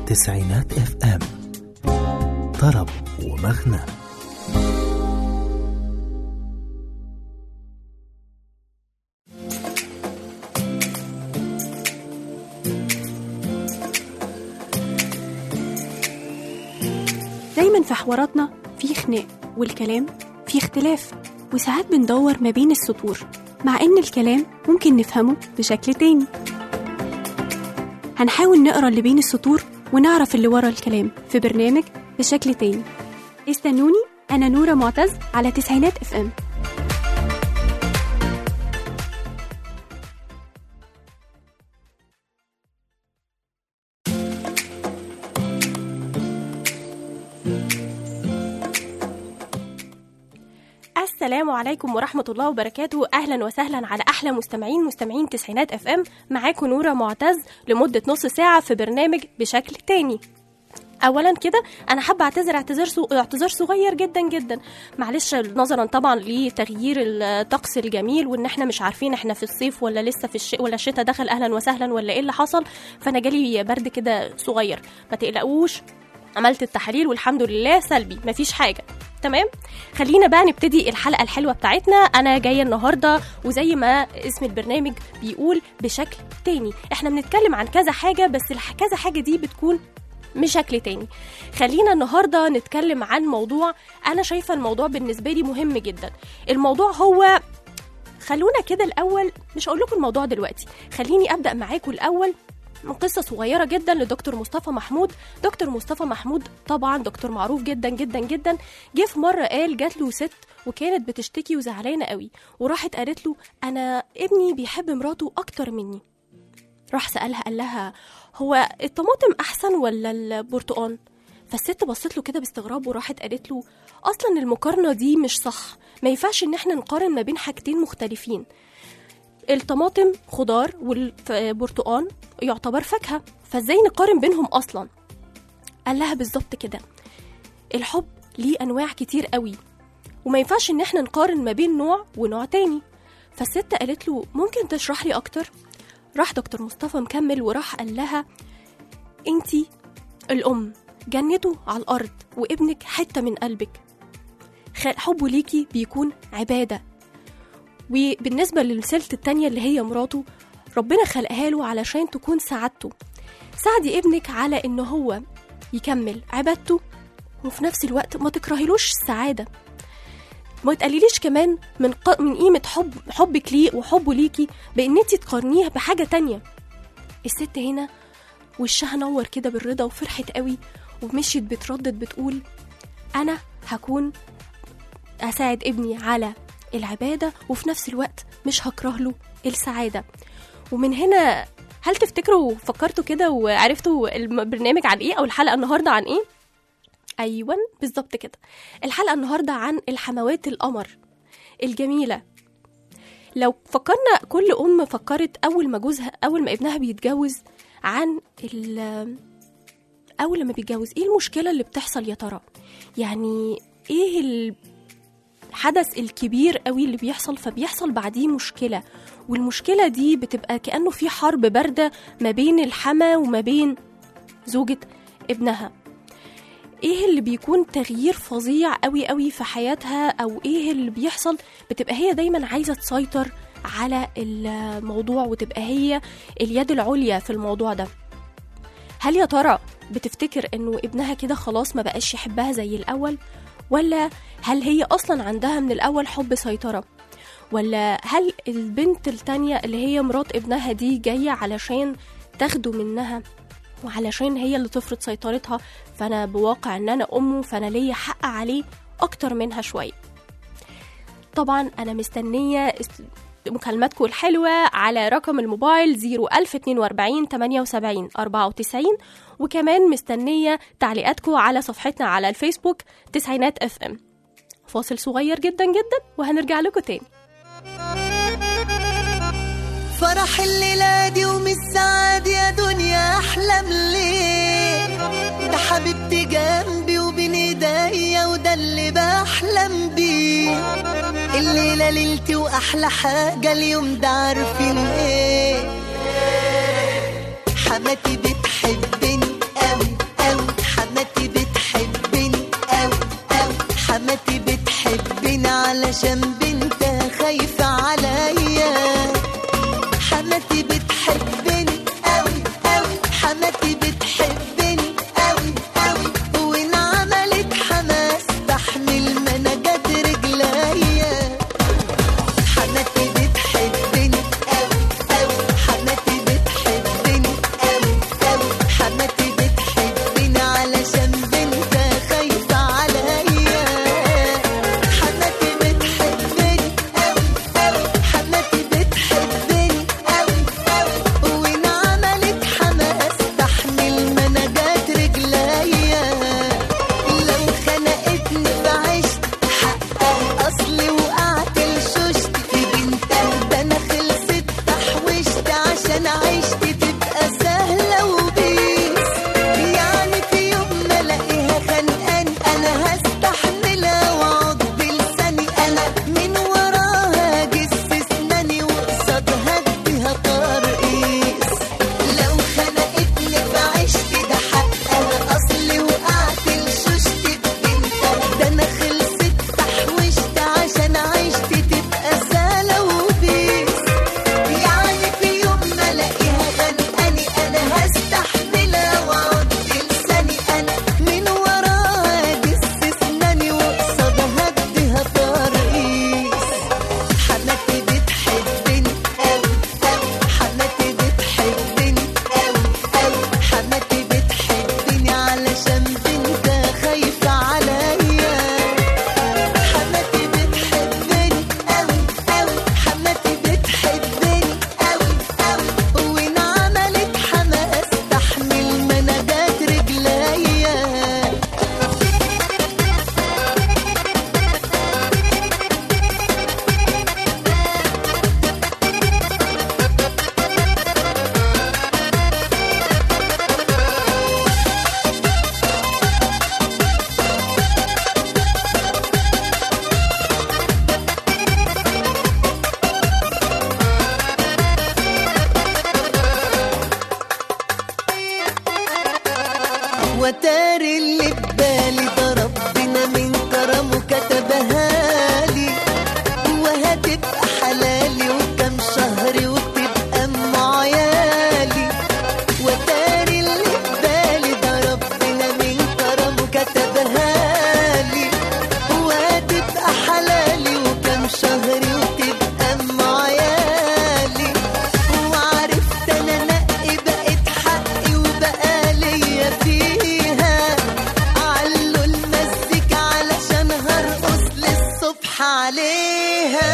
تسعينات اف ام طرب ومغنى دايما في حواراتنا في خناق والكلام في اختلاف وساعات بندور ما بين السطور مع ان الكلام ممكن نفهمه بشكل تاني هنحاول نقرا اللي بين السطور ونعرف اللي ورا الكلام في برنامج بشكل تاني استنوني انا نورة معتز على تسعينات اف ام السلام عليكم ورحمة الله وبركاته أهلا وسهلا على أحلى مستمعين مستمعين تسعينات اف ام معاكم نورة معتز لمدة نص ساعة في برنامج بشكل تاني اولا كده انا حابه اعتذر اعتذار سو... اعتذار صغير جدا جدا معلش نظرا طبعا لتغيير الطقس الجميل وان احنا مش عارفين احنا في الصيف ولا لسه في الش... ولا الشتاء دخل اهلا وسهلا ولا ايه اللي حصل فانا جالي برد كده صغير ما تقلقوش عملت التحاليل والحمد لله سلبي مفيش حاجه تمام خلينا بقى نبتدي الحلقه الحلوه بتاعتنا انا جايه النهارده وزي ما اسم البرنامج بيقول بشكل تاني احنا بنتكلم عن كذا حاجه بس الح- كذا حاجه دي بتكون بشكل تاني خلينا النهارده نتكلم عن موضوع انا شايفه الموضوع بالنسبه لي مهم جدا الموضوع هو خلونا كده الاول مش هقول لكم الموضوع دلوقتي خليني ابدا معاكم الاول من قصة صغيرة جدا لدكتور مصطفى محمود دكتور مصطفى محمود طبعا دكتور معروف جدا جدا جدا جه في مرة قال جات له ست وكانت بتشتكي وزعلانة قوي وراحت قالت له أنا ابني بيحب مراته أكتر مني راح سألها قال لها هو الطماطم أحسن ولا البرتقال فالست بصت له كده باستغراب وراحت قالت له أصلا المقارنة دي مش صح ما ينفعش إن احنا نقارن ما بين حاجتين مختلفين الطماطم خضار والبرتقال يعتبر فاكهة فازاي نقارن بينهم أصلا قال لها بالظبط كده الحب ليه أنواع كتير قوي وما ينفعش إن احنا نقارن ما بين نوع ونوع تاني فالست قالت له ممكن تشرح لي أكتر راح دكتور مصطفى مكمل وراح قال لها انتي الأم جنته على الأرض وابنك حتة من قلبك خ- حبه ليكي بيكون عبادة وبالنسبة للسلت التانية اللي هي مراته ربنا خلقها له علشان تكون سعادته ساعدي ابنك على ان هو يكمل عبادته وفي نفس الوقت ما تكرهيلوش السعادة ما تقلليش كمان من ق... من قيمة حب حبك ليه وحبه ليكي بان انت تقارنيه بحاجة تانية الست هنا وشها نور كده بالرضا وفرحت قوي ومشيت بتردد بتقول انا هكون اساعد ابني على العبادة وفي نفس الوقت مش هكره له السعادة ومن هنا هل تفتكروا فكرتوا كده وعرفتوا البرنامج عن ايه او الحلقة النهاردة عن ايه ايوه بالظبط كده الحلقة النهاردة عن الحموات القمر الجميلة لو فكرنا كل ام فكرت اول ما جوزها اول ما ابنها بيتجوز عن ال- اول لما بيتجوز ايه المشكلة اللي بتحصل يا ترى يعني ايه ال... الحدث الكبير قوي اللي بيحصل فبيحصل بعديه مشكلة والمشكلة دي بتبقى كأنه في حرب باردة ما بين الحما وما بين زوجة ابنها ايه اللي بيكون تغيير فظيع قوي قوي في حياتها او ايه اللي بيحصل بتبقى هي دايما عايزة تسيطر على الموضوع وتبقى هي اليد العليا في الموضوع ده هل يا ترى بتفتكر انه ابنها كده خلاص ما بقاش يحبها زي الاول ولا هل هي اصلا عندها من الاول حب سيطرة ولا هل البنت التانية اللي هي مرات ابنها دي جاية علشان تاخده منها وعلشان هي اللي تفرض سيطرتها فانا بواقع ان انا امه فانا ليا حق عليه اكتر منها شوية طبعا انا مستنية است- مكالماتكم الحلوة على رقم الموبايل 01042 78 94 وكمان مستنية تعليقاتكم على صفحتنا على الفيسبوك تسعينات اف ام فاصل صغير جدا جدا وهنرجع لكم تاني فرح الليلة دي ومش سعاد يا دنيا أحلم ليه ده حبيبتي جنبي وبين ايديا وده اللي بحلم بيه الليلة ليلتي وأحلى حاجة اليوم ده عارفين ايه حماتي بتحبني قوي وتاري اللي ببالي ده ربنا من كرمه كتبها لي وهتبقى حلالي وكم شهر وتبقى ام عيالي وتاري اللي ببالي ده ربنا من كرمه كتبها لي وهتبقى حلالي وكم شهر وتبقى ام عيالي وعرفت انا نقي بقت حقي وبقى ليا فيها علوا المزيكا علشان هرقص للصبح عليها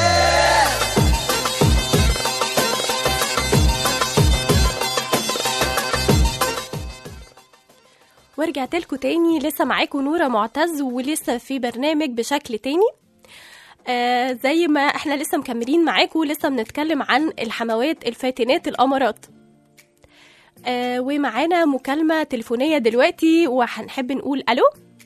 ورجعت لكم تاني لسه معاكم نورة معتز ولسه في برنامج بشكل تاني آه زي ما احنا لسه مكملين معاكم لسه بنتكلم عن الحموات الفاتنات الامارات آه ومعانا مكالمة تليفونية دلوقتي وهنحب نقول الو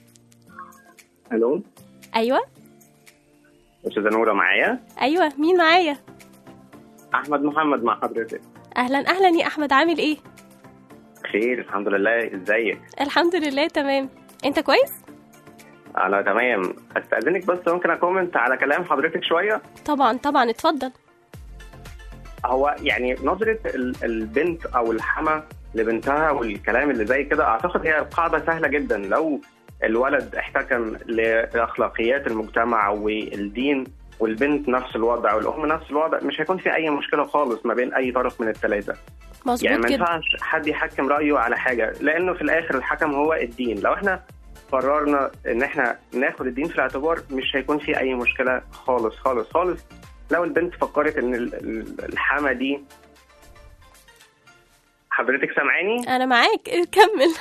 الو ايوه استاذه نوره معايا ايوه مين معايا احمد محمد مع حضرتك اهلا اهلا يا احمد عامل ايه خير الحمد لله ازيك الحمد لله تمام انت كويس انا تمام استاذنك بس ممكن اكومنت على كلام حضرتك شويه طبعا طبعا اتفضل هو يعني نظره ال- البنت او الحما لبنتها والكلام اللي زي كده اعتقد هي قاعده سهله جدا لو الولد احتكم لاخلاقيات المجتمع والدين والبنت نفس الوضع والام نفس الوضع مش هيكون في اي مشكله خالص ما بين اي طرف من الثلاثه مظبوط يعني ما كده ينفعش حد يحكم رايه على حاجه لانه في الاخر الحكم هو الدين لو احنا قررنا ان احنا ناخد الدين في الاعتبار مش هيكون في اي مشكله خالص خالص خالص لو البنت فكرت ان ال- ال- الحما دي حضرتك سامعاني انا معاك كمل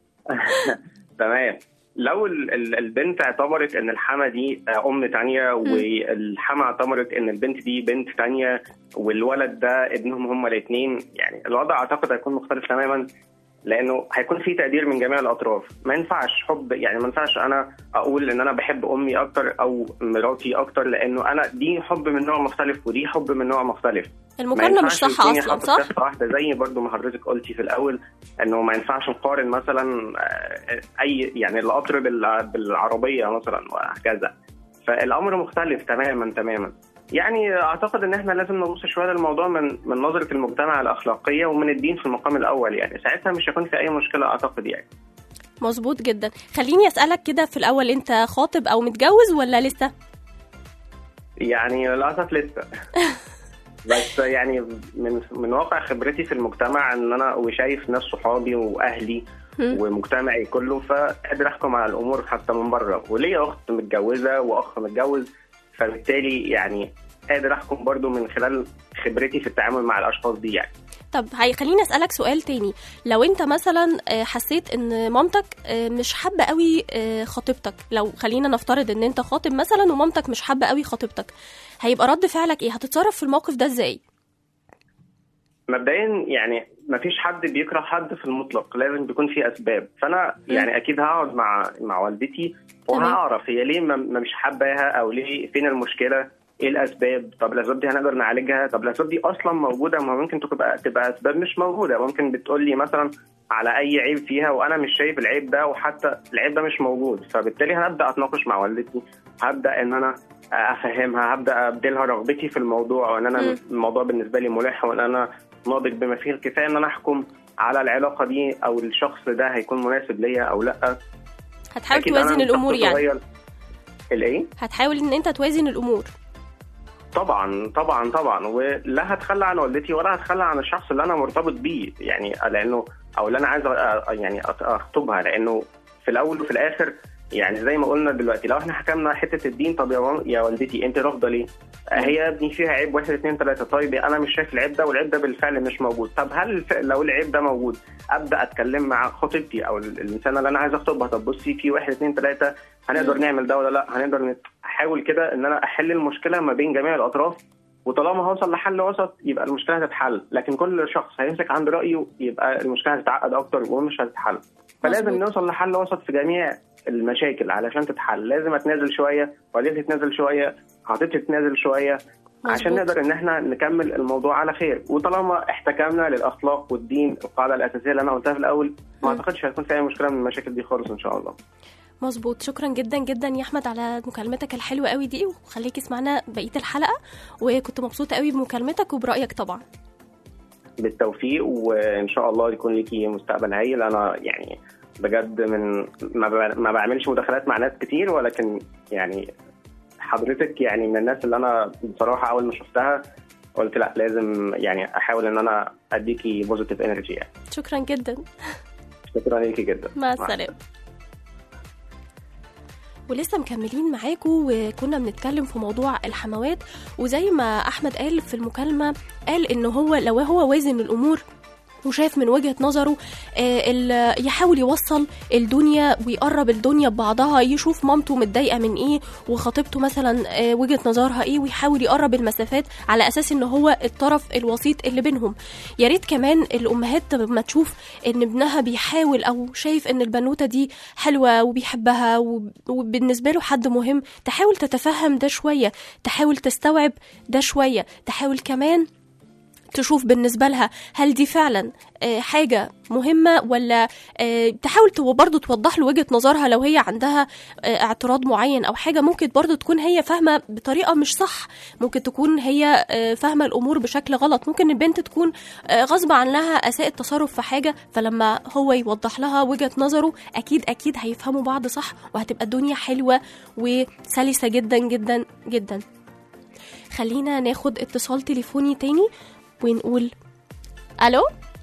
تمام لو ال- ال- البنت اعتبرت ان الحما دي آه، ام تانية والحما اعتبرت ان البنت دي بنت تانية والولد ده ابنهم هما الاثنين يعني الوضع اعتقد هيكون مختلف تماما لانه هيكون في تقدير من جميع الاطراف ما ينفعش حب يعني ما ينفعش انا اقول ان انا بحب امي اكتر او مراتي اكتر لانه انا دي حب من نوع مختلف ودي حب من نوع مختلف ما المقارنه مش ينفعش صح الاتنين اصلا يحطوا صح في كفة واحده زي برضو ما حضرتك قلتي في الاول انه ما ينفعش نقارن مثلا آه، اي يعني القطر بال- بالعربيه مثلا وهكذا فالامر مختلف تماما تماما يعني اعتقد ان احنا لازم نبص شويه للموضوع من من نظره المجتمع الاخلاقيه ومن الدين في المقام الاول يعني ساعتها مش هيكون في اي مشكله اعتقد يعني مظبوط جدا خليني اسالك كده في الاول انت خاطب او متجوز ولا لسه يعني للاسف لسه بس يعني من من واقع خبرتي في المجتمع ان انا وشايف ناس صحابي واهلي هم. ومجتمعي كله فقادر احكم على الامور حتى من بره وليا اخت متجوزه واخ متجوز فبالتالي يعني قادر احكم برضو من خلال خبرتي في التعامل مع الاشخاص دي يعني طب هي خليني اسالك سؤال تاني لو انت مثلا آه، حسيت ان مامتك آه، مش حابه قوي آه، خطيبتك لو خلينا نفترض ان انت خاطب مثلا ومامتك مش حابه قوي خطيبتك هيبقى رد فعلك ايه هتتصرف في الموقف ده ازاي مبدئيا يعني ما فيش حد بيكره حد في المطلق لازم بيكون في اسباب فانا يعني اكيد هقعد مع مع والدتي تمام. وهعرف هي ليه ما ما مش حباها او ليه فين المشكله ايه الاسباب طب الاسباب دي هنقدر نعالجها طب الاسباب دي اصلا موجوده ما ممكن تبقى تبقى اسباب مش موجوده ممكن بتقول لي مثلا على اي عيب فيها وانا مش شايف العيب ده وحتى العيب ده مش موجود فبالتالي هبدا اتناقش مع والدتي هبدا ان انا افهمها هبدا ابدلها رغبتي في الموضوع وان انا مم. الموضوع بالنسبه لي ملح وان انا ناضج بما فيه الكفايه ان انا احكم على العلاقه دي او الشخص ده هيكون مناسب ليا او لا هتحاول أكيد أنا توازن مش الامور شخص يعني صغير. الايه هتحاول ان انت توازن الامور طبعا طبعا طبعا ولا هتخلى عن والدتي ولا هتخلى عن الشخص اللي انا مرتبط بيه يعني لانه او اللي انا عايز أ- يعني أت- اخطبها لانه في الاول وفي الاخر يعني زي ما قلنا دلوقتي لو احنا حكمنا حته الدين طب يا مام- يا والدتي انت رافضه ليه؟ هي يا ابني فيها عيب واحد اثنين ثلاثه طيب انا مش شايف العيب ده والعيب ده بالفعل مش موجود طب هل الف- لو العيب ده موجود ابدا اتكلم مع خطيبتي او ال- الانسانه اللي انا عايز اخطبها طب بصي في واحد اثنين ثلاثه هنقدر مم. نعمل ده ولا لا هنقدر نت- احاول كده ان انا احل المشكله ما بين جميع الاطراف وطالما هوصل لحل وسط يبقى المشكله هتتحل لكن كل شخص هيمسك عند رايه يبقى المشكله هتتعقد اكتر ومش هتتحل فلازم مظبوط. نوصل لحل وسط في جميع المشاكل علشان تتحل لازم اتنازل شويه والدتي تتنازل شويه خطيبتي تتنازل شويه عشان مظبوط. نقدر ان احنا نكمل الموضوع على خير وطالما احتكمنا للاخلاق والدين القاعده الاساسيه اللي انا قلتها في الاول ما مم. اعتقدش هيكون في اي مشكله من المشاكل دي خالص ان شاء الله مظبوط شكرا جدا جدا يا احمد على مكالمتك الحلوه قوي دي وخليك اسمعنا بقيه الحلقه وكنت مبسوطه قوي بمكالمتك وبرايك طبعا بالتوفيق وان شاء الله يكون ليكي مستقبل هايل انا يعني بجد من ما, ب... ما بعملش مداخلات مع ناس كتير ولكن يعني حضرتك يعني من الناس اللي انا بصراحه اول ما شفتها قلت لا لازم يعني احاول ان انا اديكي بوزيتيف انرجي يعني شكرا جدا شكرا ليكي جدا مع السلامه ولسه مكملين معاكم وكنا بنتكلم في موضوع الحموات وزي ما احمد قال في المكالمه قال ان هو لو هو وازن الامور وشايف من وجهة نظره آه، ال- يحاول يوصل الدنيا ويقرب الدنيا ببعضها يشوف مامته متضايقة من ايه وخطيبته مثلا آه، وجهة نظرها ايه ويحاول يقرب المسافات على اساس ان هو الطرف الوسيط اللي بينهم يا ريت كمان الامهات لما تشوف ان ابنها بيحاول او شايف ان البنوته دي حلوه وبيحبها وب- وبالنسبه له حد مهم تحاول تتفهم ده شويه تحاول تستوعب ده شويه تحاول كمان تشوف بالنسبة لها هل دي فعلا آه، حاجة مهمة ولا آه، تحاول تو- برضه توضح له وجهة نظرها لو هي عندها آه، اعتراض معين أو حاجة ممكن برضه تكون هي فاهمة بطريقة مش صح ممكن تكون هي آه، فاهمة الأمور بشكل غلط ممكن البنت تكون آه، غصب عنها أساء التصرف في حاجة فلما هو يوضح لها وجهة نظره أكيد أكيد هيفهموا بعض صح وهتبقى الدنيا حلوة وسلسة جدا جدا جدا خلينا ناخد اتصال تليفوني تاني ونقول الو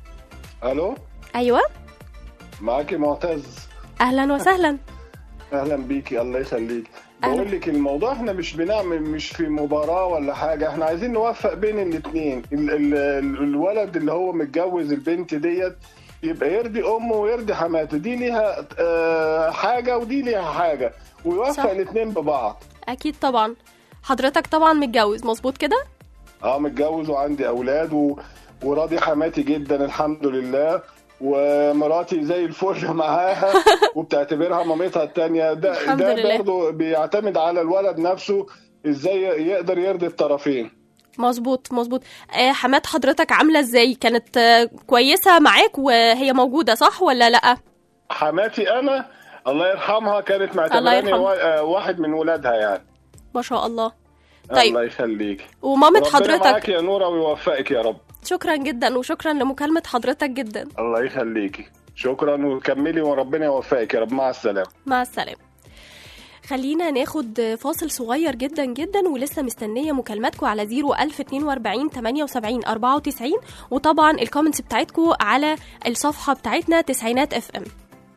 الو ايوه معاكي معتز اهلا وسهلا اهلا بيكي الله يخليك أهلا. بقول لك الموضوع احنا مش بنعمل مش في مباراه ولا حاجه احنا عايزين نوفق بين الاثنين ال ال ال الولد اللي هو متجوز البنت ديت يبقى يرضي امه ويرضي حماته دي ليها آه، حاجه ودي ليها حاجه صح. ويوفق الاثنين ببعض اكيد طبعا حضرتك طبعا متجوز مظبوط كده اه متجوز وعندي اولاد و... وراضي حماتي جدا الحمد لله ومراتي زي الفل معاها وبتعتبرها مامتها التانية ده الحمد ده لله. برضه بيعتمد على الولد نفسه ازاي يقدر يرضي الطرفين مظبوط مظبوط آه حمات حضرتك عامله ازاي كانت آه كويسه معاك وهي موجوده صح ولا لا حماتي انا الله يرحمها كانت معتبراني يرحمها. وا- آه، واحد من ولادها يعني ما شاء الله طيب. الله يخليك ومامة ربنا حضرتك معاك يا نورة ويوفقك يا رب شكرا جدا وشكرا لمكالمه حضرتك جدا الله يخليكي شكرا وكملي وربنا يوفقك يا رب مع السلامة مع السلامه خلينا ناخد فاصل صغير جدا جدا ولسه مستنيه مكالماتكم على 01042 78 94 وطبعا الكومنتس بتاعتكم على الصفحه بتاعتنا تسعينات اف ام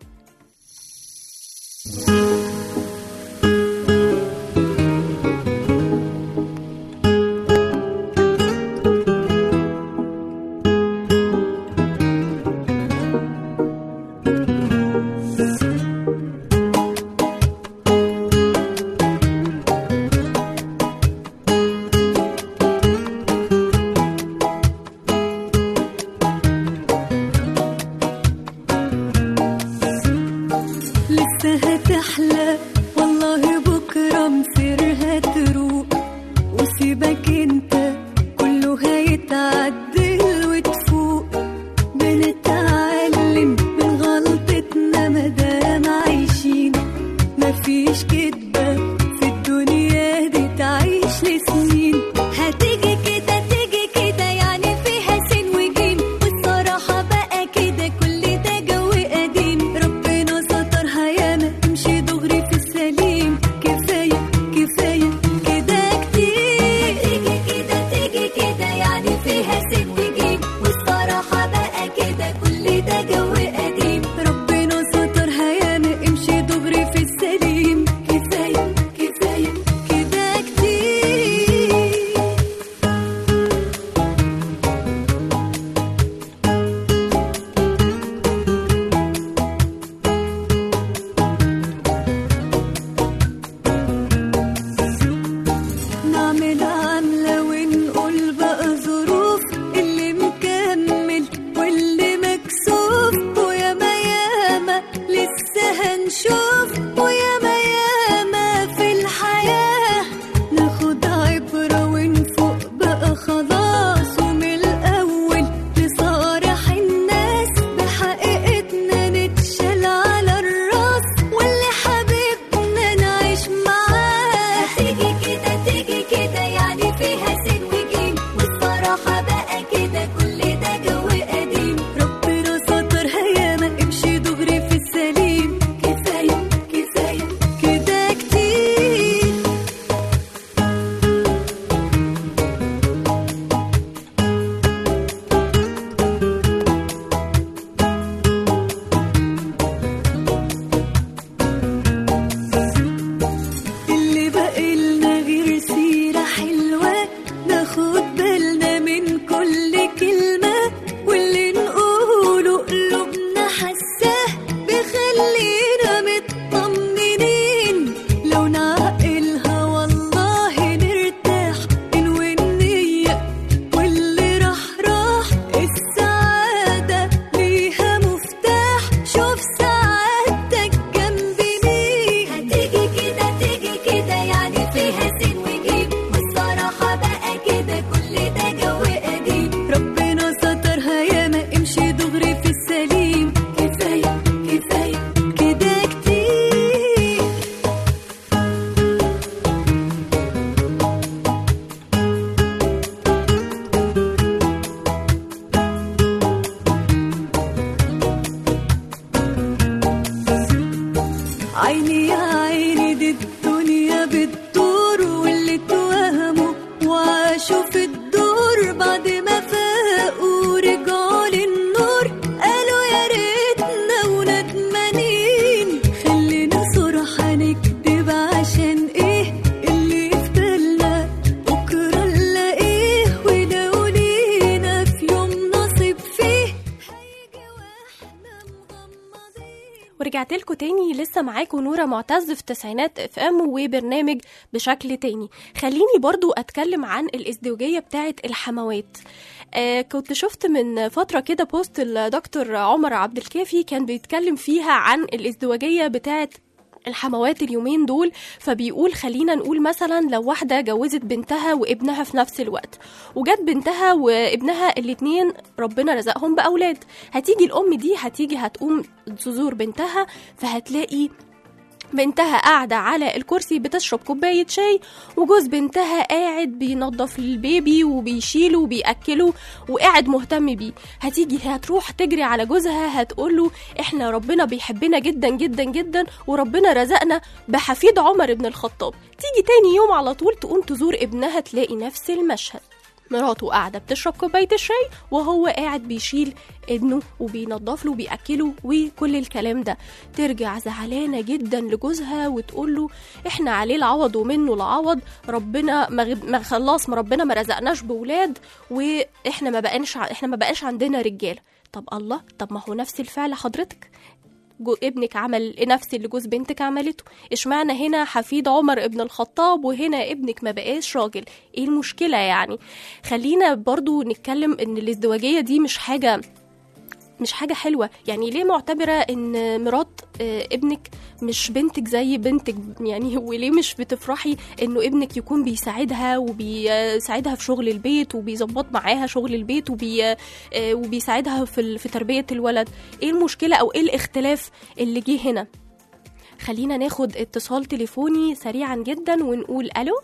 لسه هتحلى والله بكرة مصيرها تروق وسيبك انت كله هيتعدل وتفوق بنتعلم من غلطتنا مادام عايشين مفيش كدبة في الدنيا دي تعيش لسنين هتيجي كده تيجي كده يعني فيها سين وجيم والصراحة بقى كده كل ده جو قديم ربنا سترها ياما تمشي دغري في عيني يا عيني دي الدنيا بتدور واللي اتوهموا وعاشوا في الدور بعد ما فاقوا رجعوا للنور قالوا يا ريتنا وندمانين خلينا صراحة نكدب عشان ايه اللي في بالنا بكرة نلاقيه ولو لينا في يوم نصيب فيه هيجي واحنا مغمضين ورجعت لكم تاني لسه معاكم نورة معتز في تسعينات اف ام وبرنامج بشكل تاني خليني برضو اتكلم عن الازدواجية بتاعة الحموات آه كنت شفت من فترة كده بوست الدكتور عمر عبد الكافي كان بيتكلم فيها عن الازدواجية بتاعة الحموات اليومين دول فبيقول خلينا نقول مثلا لو واحدة جوزت بنتها وابنها في نفس الوقت وجت بنتها وابنها الاتنين ربنا رزقهم بأولاد هتيجي الأم دي هتيجي هتقوم تزور بنتها فهتلاقي بنتها قاعدة على الكرسي بتشرب كوباية شاي وجوز بنتها قاعد بينظف البيبي وبيشيله وبيأكله وقاعد مهتم بيه هتيجي هتروح تجري على جوزها هتقوله احنا ربنا بيحبنا جدا جدا جدا وربنا رزقنا بحفيد عمر بن الخطاب تيجي تاني يوم على طول تقوم تزور ابنها تلاقي نفس المشهد مراته قاعدة بتشرب كوباية الشاي وهو قاعد بيشيل ابنه وبينضف له وبيأكله وكل الكلام ده ترجع زعلانة جدا لجوزها وتقول له احنا عليه العوض ومنه العوض ربنا ما, غب... ما خلاص ما ربنا ما رزقناش بولاد واحنا ما بقاش احنا ما بقاش عندنا رجاله طب الله طب ما هو نفس الفعل حضرتك جو ابنك عمل نفس اللي جوز بنتك عملته اشمعنى هنا حفيد عمر ابن الخطاب وهنا ابنك ما بقاش راجل ايه المشكلة يعني خلينا برضو نتكلم ان الازدواجية دي مش حاجة مش حاجة حلوة يعني ليه معتبرة ان مرات آه، ابنك مش بنتك زي بنتك يعني وليه مش بتفرحي انه ابنك يكون بيساعدها وبيساعدها في شغل البيت وبيظبط معاها شغل البيت وبي آه، وبيساعدها في ال- في تربية الولد ايه المشكلة او ايه الاختلاف اللي جه هنا خلينا ناخد اتصال تليفوني سريعا جدا ونقول الو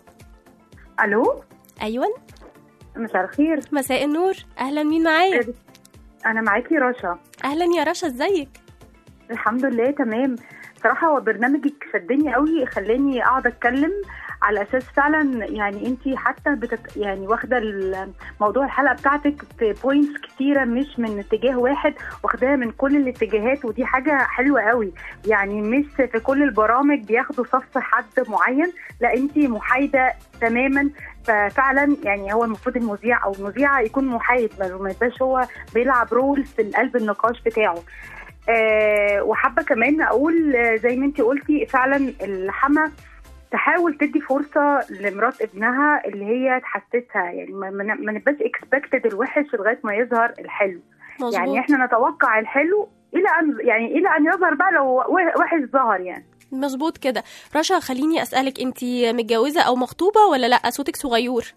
الو ايوه مساء الخير مساء النور اهلا مين معايا انا معاكي رشا اهلا يا رشا ازيك الحمد لله تمام صراحه هو برنامجك شدني قوي خلاني اقعد اتكلم على اساس فعلا يعني انت حتى بتت يعني واخده ال- موضوع الحلقه بتاعتك في بوينتس كتيره مش من اتجاه واحد واخداها من كل الاتجاهات ودي حاجه حلوه قوي يعني مش في كل البرامج بياخدوا صف حد معين لا انت محايده تماما ففعلا يعني هو المفروض المذيع او المذيعه يكون محايد ما ما يبقاش هو بيلعب رول في قلب النقاش بتاعه آه وحابه كمان اقول آه، زي ما انت قلتي فعلا الحما تحاول تدي فرصه لمرات ابنها اللي هي تحسسها يعني ما, ما ما نبقاش اكسبكتد الوحش لغايه ما يظهر الحلو مظبوط يعني احنا نتوقع الحلو الى ان يعني الى ان يظهر بقى لو وحش ظهر يعني مظبوط كده رشا خليني اسالك انت متجوزه او مخطوبه ولا لا صوتك صغير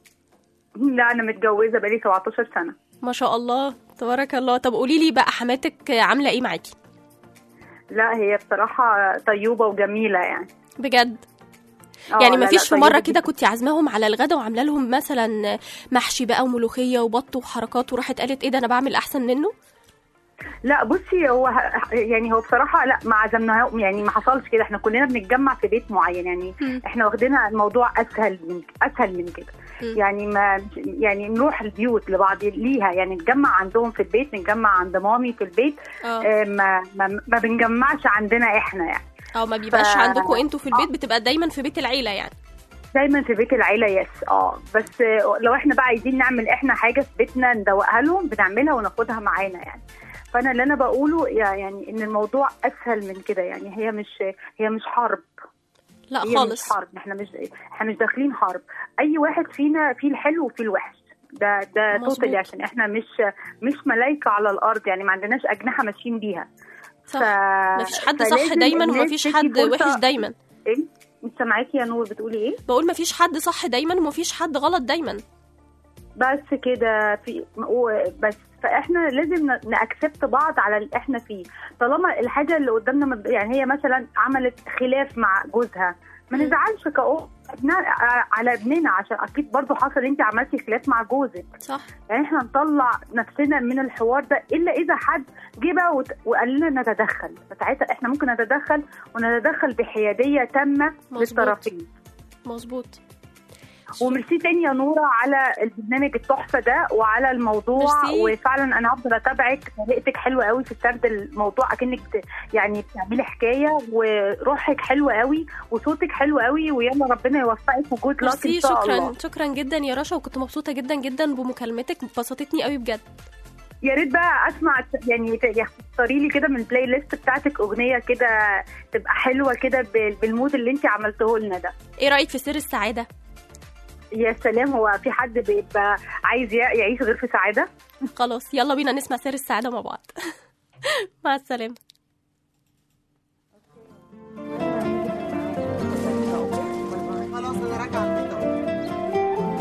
لا انا متجوزه بقالي 17 سنه ما شاء الله تبارك الله طب قولي لي بقى حماتك عامله ايه معاكي لا هي بصراحه طيوبه وجميله يعني بجد آه، يعني لا، ما لا، فيش في طيبة مره جداً. كده كنت عازماهم على الغدا وعامله لهم مثلا محشي بقى وملوخيه وبط وحركات وراحت قالت ايه ده انا بعمل احسن منه لا بصي هو ه- يعني هو بصراحه لا ما عزمناهم يعني ما حصلش كده احنا كلنا بنتجمع في بيت معين يعني مم. احنا واخدينها الموضوع اسهل من اسهل من كده مم. يعني ما يعني نروح البيوت لبعض ليها يعني نتجمع عندهم في البيت نتجمع عند مامي في البيت اه آه، ما ما, ما بنجمعش عندنا احنا يعني او ما بيبقاش ف- عندكم انتوا في البيت بتبقى دايما في بيت العيله يعني دايما في بيت العيله يس اه بس آه، لو احنا بقى عايزين نعمل احنا حاجه في بيتنا ندوقها لهم بنعملها وناخدها معانا يعني فانا اللي انا بقوله يعني ان الموضوع اسهل من كده يعني هي مش هي مش حرب لا هي خالص مش حرب احنا مش احنا مش داخلين حرب اي واحد فينا فيه الحلو وفيه الوحش ده ده مظبوط. توتالي عشان احنا مش مش ملايكه على الارض يعني ما عندناش اجنحه ماشيين بيها صح ف- مفيش حد صح فلازم دايما الناس ومفيش تدي حد فرصة- وحش دايما ايه انت سامعاكي يا نور بتقولي ايه بقول مفيش حد صح دايما ومفيش حد غلط دايما بس كده في و- بس فاحنا لازم ناكسبت بعض على اللي احنا فيه طالما الحاجه اللي قدامنا مب- يعني هي مثلا عملت خلاف مع جوزها ما نزعلش كأم أبناء على ابننا عشان اكيد برضو حصل انت عملتي خلاف مع جوزك صح يعني احنا نطلع نفسنا من الحوار ده الا اذا حد جه بقى وت- وقال لنا نتدخل فساعتها احنا ممكن نتدخل ونتدخل بحياديه تامه مظبوط. للطرفين مظبوط وميرسي تاني يا نورة على البرنامج التحفة ده وعلى الموضوع ميرسي. وفعلا أنا هفضل أتابعك طريقتك حلوة قوي في سرد الموضوع أكنك بت- يعني بتعملي حكاية وروحك حلوة قوي وصوتك حلو قوي ويلا ربنا يوفقك وجود لاك ميرسي إن شاء شكرا الله شكرا جدا يا رشا وكنت مبسوطه جدا جدا بمكالمتك بسطتني قوي بجد يا ريت بقى أسمع يعني ت- يعني اختاري لي كده من البلاي ليست بتاعتك أغنية كده تبقى حلوة كده بال- بالمود اللي أنت عملته لنا ده ايه رايك في سر السعاده يا سلام هو في حد بيبقى عايز يع- يعيش غير في سعادة خلاص يلا بينا نسمع سر السعاده مع بعض مع السلامه خلاص انا راجعه البيت أهو.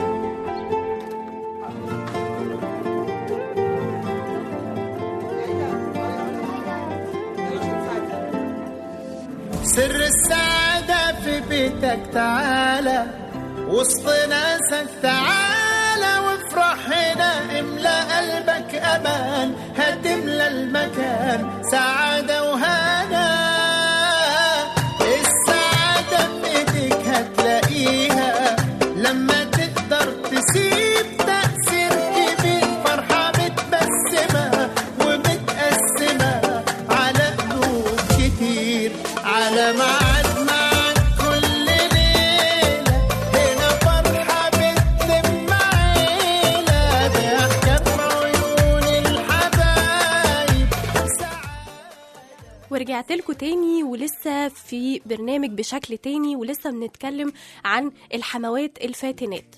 سر السعادة في بيتك تعالى وسط ناسك تعالى وافرح هنا املى قلبك امان هتملى المكان سعادة وهنا السعادة في ايديك هتلاقيها لما تقدر تسيب تأثير كبير فرحة متبسمة ومتقسمة على قلوب كتير على ميعاد معاك كل ليلة هنا فرحة بتلم عيلة ضحكة في عيون الحبايب ورجعت لكم تاني ولسه في برنامج بشكل تاني ولسه بنتكلم عن الحموات الفاتنات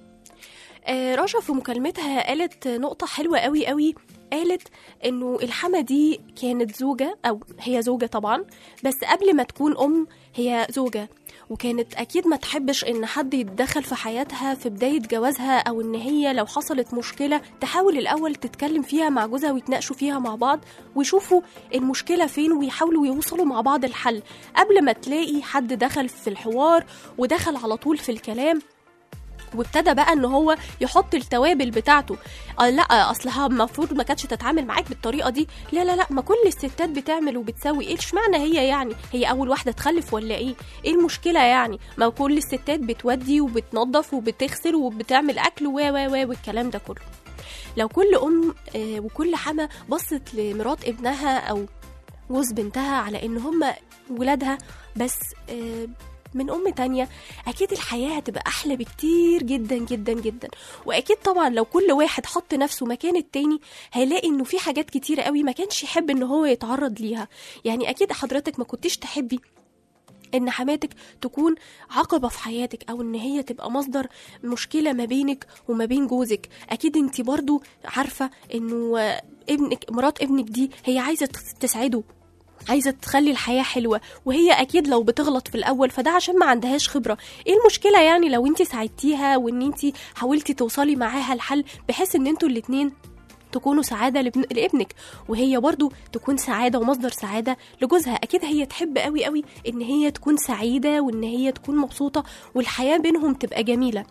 آه، رشا في مكالمتها قالت نقطة حلوة قوي قوي قالت انه الحما دي كانت زوجة او هي زوجة طبعا بس قبل ما تكون ام هي زوجة وكانت اكيد ما تحبش ان حد يتدخل في حياتها في بداية جوازها او ان هي لو حصلت مشكلة تحاول الاول تتكلم فيها مع جوزها ويتناقشوا فيها مع بعض ويشوفوا المشكلة فين ويحاولوا يوصلوا مع بعض الحل قبل ما تلاقي حد دخل في الحوار ودخل على طول في الكلام وابتدى بقى ان هو يحط التوابل بتاعته آه لا اصلها المفروض ما كانتش تتعامل معاك بالطريقه دي لا لا لا ما كل الستات بتعمل وبتسوي ايه اشمعنى هي يعني هي اول واحده تخلف ولا ايه ايه المشكله يعني ما كل الستات بتودي وبتنظف وبتغسل وبتعمل اكل و و و والكلام ده كله لو كل ام آه وكل حما بصت لمرات ابنها او جوز بنتها على ان هم ولادها بس آه من ام تانية اكيد الحياه هتبقى احلى بكتير جدا جدا جدا واكيد طبعا لو كل واحد حط نفسه مكان التاني هيلاقي انه في حاجات كتيره قوي ما كانش يحب ان هو يتعرض ليها يعني اكيد حضرتك ما كنتيش تحبي ان حماتك تكون عقبه في حياتك او ان هي تبقى مصدر مشكله ما بينك وما بين جوزك اكيد انت برضو عارفه انه آه، ابنك مرات ابنك دي هي عايزه تسعده عايزه تخلي الحياه حلوه وهي اكيد لو بتغلط في الاول فده عشان ما عندهاش خبره ايه المشكله يعني لو انت ساعدتيها وان انت حاولتي توصلي معاها الحل بحيث ان انتوا الاتنين تكونوا سعادة لابن... لابنك وهي برضو تكون سعادة ومصدر سعادة لجوزها أكيد هي تحب قوي قوي إن هي تكون سعيدة وإن هي تكون مبسوطة والحياة بينهم تبقى جميلة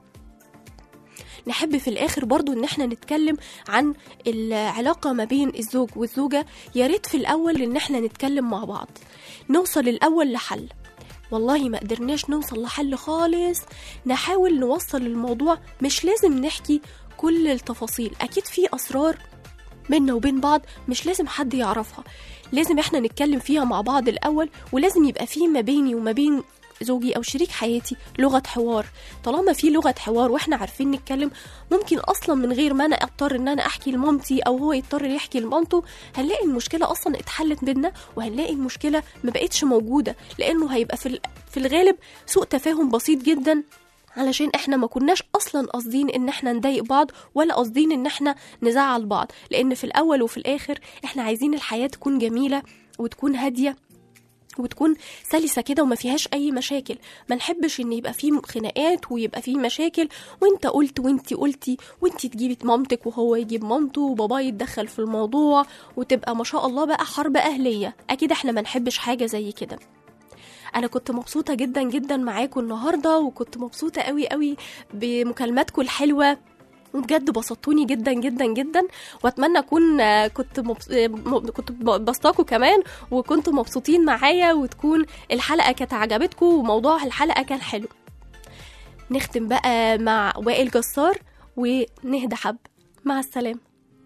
نحب في الآخر برضو إن احنا نتكلم عن العلاقة ما بين الزوج والزوجة يا ريت في الأول إن احنا نتكلم مع بعض نوصل الأول لحل والله ما قدرناش نوصل لحل خالص نحاول نوصل الموضوع مش لازم نحكي كل التفاصيل أكيد في أسرار بينا وبين بعض مش لازم حد يعرفها لازم احنا نتكلم فيها مع بعض الأول ولازم يبقى في ما بيني وما بين زوجي او شريك حياتي لغه حوار طالما في لغه حوار واحنا عارفين نتكلم ممكن اصلا من غير ما انا اضطر ان انا احكي لمامتي او هو يضطر يحكي لمامته هنلاقي المشكله اصلا اتحلت بينا وهنلاقي المشكله ما بقتش موجوده لانه هيبقى في ال- في الغالب سوء تفاهم بسيط جدا علشان احنا ما كناش اصلا قاصدين ان احنا نضايق بعض ولا قاصدين ان احنا نزعل بعض لان في الاول وفي الاخر احنا عايزين الحياه تكون جميله وتكون هاديه وتكون سلسة كده وما فيهاش أي مشاكل ما نحبش إن يبقى فيه خناقات ويبقى فيه مشاكل وانت قلت وانت قلتي وانت تجيبي مامتك وهو يجيب مامته وبابا يتدخل في الموضوع وتبقى ما شاء الله بقى حرب أهلية أكيد احنا ما نحبش حاجة زي كده انا كنت مبسوطه جدا جدا معاكم النهارده وكنت مبسوطه قوي قوي بمكالماتكم الحلوه وبجد بسطتوني جدا جدا جدا واتمنى اكون آه، كنت مبس... آه، م- كنت بسطاكم كمان وكنتوا مبسوطين معايا وتكون الحلقه كانت عجبتكم وموضوع الحلقه كان حلو نختم بقى مع وائل جسار ونهدى حب مع السلامه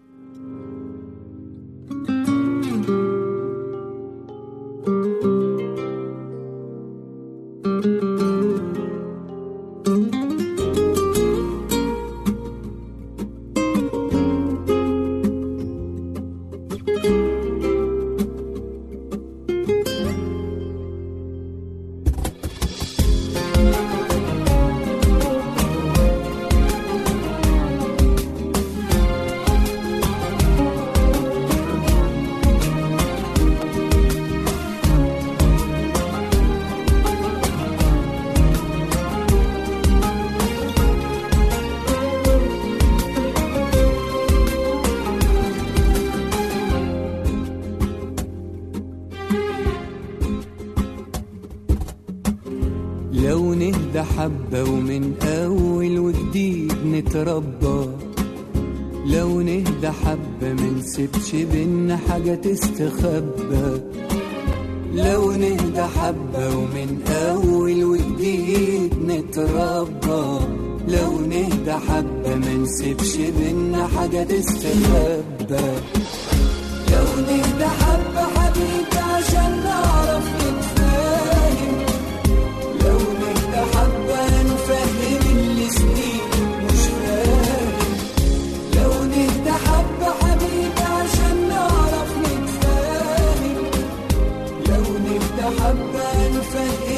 لو نهدى حبة ومن أول وجديد نتربى لو نهدى حبة منسيبش بينا حاجة تستخبى لو نهدى حبة ومن أول وجديد نتربى لو نهدى حبة منسيبش بينا حاجة تستخبى لو نهدى حبة حبيبي عشان نعرف نتفاهم لو نهدى حبة نفهم اللي سنين مش فاهم لو نهدى حبة حبيبي عشان نعرف نتفاهم لو نهدى حبة نفهم